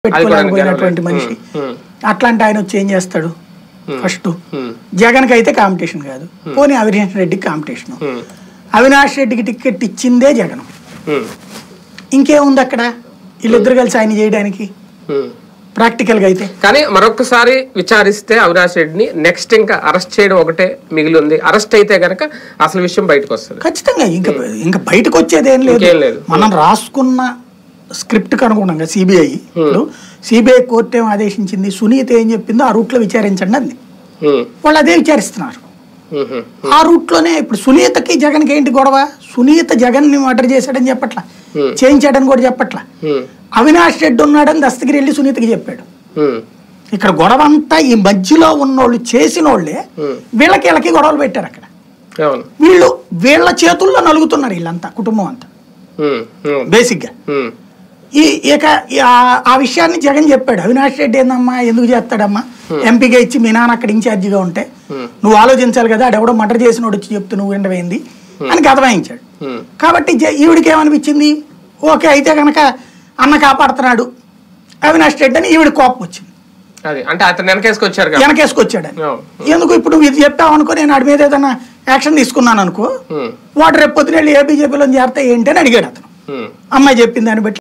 పెట్టుకోలేకపోయినటువంటి గెలవలేదు. మనిషి ఉమ్, అట్లాంటి ఆయన వచ్చి ఏం చేస్తాడు ఫస్ట్ ఉమ్, జగన్కి అయితే కాంపిటీషన్ కాదు పోనీ అవినాష్ రెడ్డికి కాంపిటీషన్ ఉమ్, అవినాష్ రెడ్డికి టికెట్ ఇచ్చిందే జగన్ ఉమ్, ఇంకేముంది అక్కడ వీళ్ళిద్దరు కలిసి ఆయన చేయడానికి ఉమ్. ప్రాక్టికల్గా అయితే కానీ మరొకసారి విచారిస్తే అవినాష్ రెడ్డిని నెక్స్ట్ ఇంకా అరెస్ట్ చేయడం ఒకటే మిగిలి ఉంది అరెస్ట్ అయితే గనక అసలు విషయం బయటకు వస్తుంది ఖచ్చితంగా ఇంకా ఇంకా బయటకు వచ్చేది ఏం ఇంకేం లేదు లేదు. మనం రాసుకున్న స్క్రిప్ట్ అనుగుణంగా సిబిఐ ఇప్పుడు సిబిఐ కోర్టు ఏం ఆదేశించింది సునీత ఏం చెప్పిందో ఆ రూట్లో విచారించండి అంది ఉమ్, వాళ్ళు అదే విచారిస్తున్నారు ఉమ్, ఉమ్, ఆ రూట్లోనే ఇప్పుడు సునీతకి జగన్కి ఏంటి గొడవ సునీత జగన్ ని మర్డర్ చేశాడని చెప్పట్లా Hmm. చేయించాడని కూడా చెప్పట్లా ఉమ్, అవినాష్ రెడ్డి ఉన్నాడని దస్తగిరి వెళ్ళి సునీతకి చెప్పాడు ఉమ్, ఇక్కడ గొడవ అంతా ఈ మధ్యలో ఉన్నోళ్ళు చేసిన వాళ్ళే Hmm. వీళ్ళకి వీళ్ళకి గొడవలు పెట్టారు అక్కడ అవును వీళ్ళు వీళ్ళ చేతుల్లో నలుగుతున్నారు వీళ్ళంతా కుటుంబం అంతా ఉమ్, ఉమ్, బేసిక్గా ఉమ్, ఈ ఇక ఈ ఆ- ఆ విషయాన్ని జగన్ చెప్పాడు అవినాష్ రెడ్డి ఏందమ్మా ఎందుకు చేస్తాడమ్మా ఎంపీగా ఇచ్చి మీ నాన్న అక్కడ ఇన్ఛార్జిగా ఉంటే Hmm. నువ్వు ఆలోచించాలి కదా ఆడెవడో మర్డర్ చేసినోడు వచ్చి చెప్తూ నువ్వు ఎండమైంది అని గతమాయించాడు ఉమ్, కాబట్టి జ- ఈవిడికి ఏమనిపించింది ఓకే అయితే కనుక అన్న కాపాడుతున్నాడు అవినాష్ రెడ్డి అని ఈవిడ కోపం వచ్చింది అది అంటే అతను వెనకేసుకొచ్చారు కదా వెనకేసుకొచ్చాడని అవును. ఎందుకు ఇప్పుడు నువ్వు ఇది చెప్పావు అనుకో నేను ఆడి మీద ఏదైనా యాక్షన్ తీసుకున్నాను అనుకో ఉమ్, వాడు రేపు పొద్దున వెళ్ళి ఏ బీజేపీలో చేరితే ఏంటి అని అడిగాడు అతను ఉమ్. అమ్మాయి చెప్పింది దాన్ని బట్టి